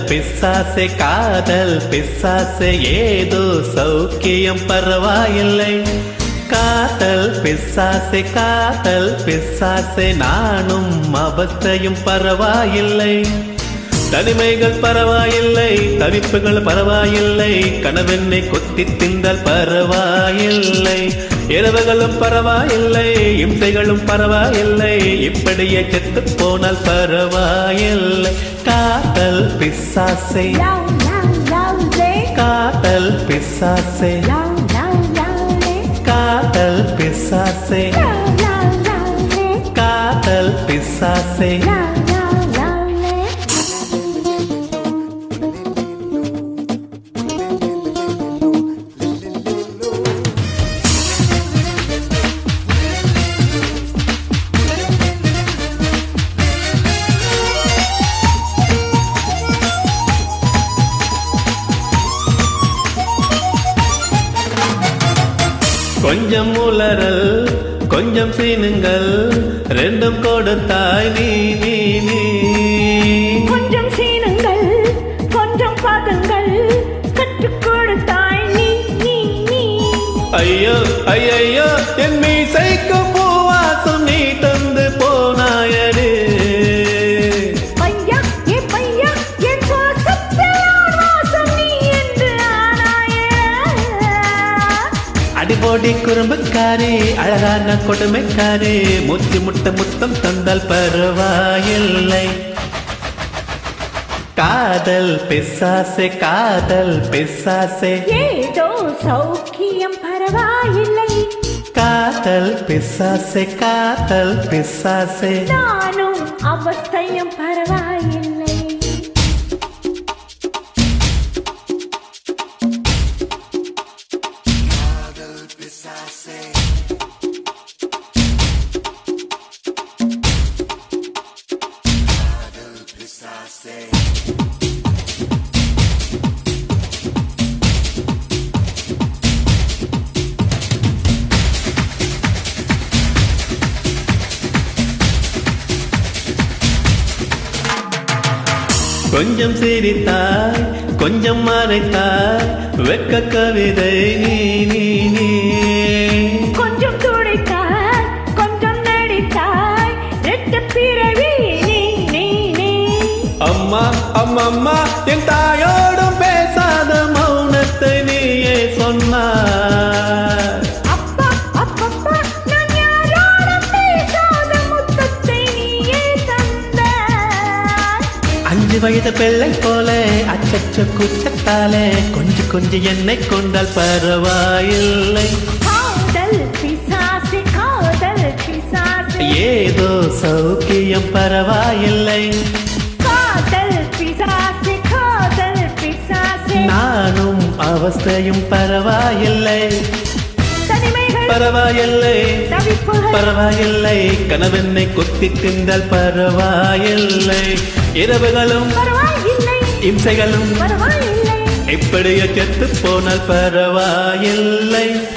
பிசாசே காதல் பிசாசே ஏதோ சௌக்கியம் பரவாயில்லை காதல் பிசாசே காதல் பிசாசே நானும் அவஸ்தையும் பரவாயில்லை தனிமைகள் பரவாயில்லை தவிப்புகள் பரவாயில்லை கனவெண்ணை கொத்தி திந்தால் பரவாயில்லை இரவுகளும் பரவாயில்லை இம்சைகளும் பரவாயில்லை இப்படியே செத்து போனால் பரவாயில்லை காதல் பிசாசை Yow, yow, yow, lay. காதல் பிசாசை Yow, yow, yow, lay. காதல் பிசாசை Yow, yow, yow, lay. காதல் பிசாசை Yow, yow, yow, lay. கொஞ்சம் உளறல் கொஞ்சம் சீனுங்கள் ரெண்டும் கொடுத்தாய் நீ நீ நீ கொஞ்சம் சீனுங்கள் கொஞ்சம் பாதங்கள் கற்றுக் கொடுத்தாய் நீ நீ நீ ஐயோ ஐயையோ என் மீசைக்கு பூவாசம் நீ தந்து போனாயடே பையா ஏ பையா என் சுவாசத்தில் ஆண் வாசம் நீ என்று ஆனாயே அடிபோடி குறும்புக்காரி அழகான கொடுமைக்காரி முத்தி முட்ட முத்தம் தந்தால் பரவாயில்லை காதல் பிசாசே காதல் பிசாசே ஏதோ சௌக்கியம் பரவாயில்லை காதல் பிசாசே காதல் பிசாசே நானும் அவஸ்தையும் பரவாயில்லை கொஞ்சம் சிரித்தாய் கொஞ்சம் மறைத்தாய் வெக்க கவிதை நீ நீ நீ கொஞ்சம் துடைத்தாய் கொஞ்சம் நடித்தாய் ரெட்ட பிறவி நீ நீ நீ அம்மா அம்மம்மா என் தாயோடும் பேசாத மௌனத்தை நீயே சொன்னாய் அப்பா அப்பப்பா நான் யாரோடும் பேசாத முத்தத்தை நீயே தந்தாய் அஞ்சு வயது பிள்ளை போல அச்சச்ச குச்சத்தாலே கொஞ்சி கொஞ்சி என்னை கொண்டால் பரவாயில்லை காதல் பிசாசு காதல் பிசாசு ஏதோ சௌக்கியம் பரவாயில்லை காதல் பிசாசு காதல் பிசாசு நானும் அவஸ்தையும் பரவாயில்லை தனிமைகள் பரவாயில்லை தவிப்புகள் பரவாயில்லை கனவென்னை கொத்தி திந்தால் பரவாயில்லை இரவுகளும் பரவாயில்லை இம்சைகளும் பரவாயில்லை இப்படியே செத்து போனால் பரவாயில்லை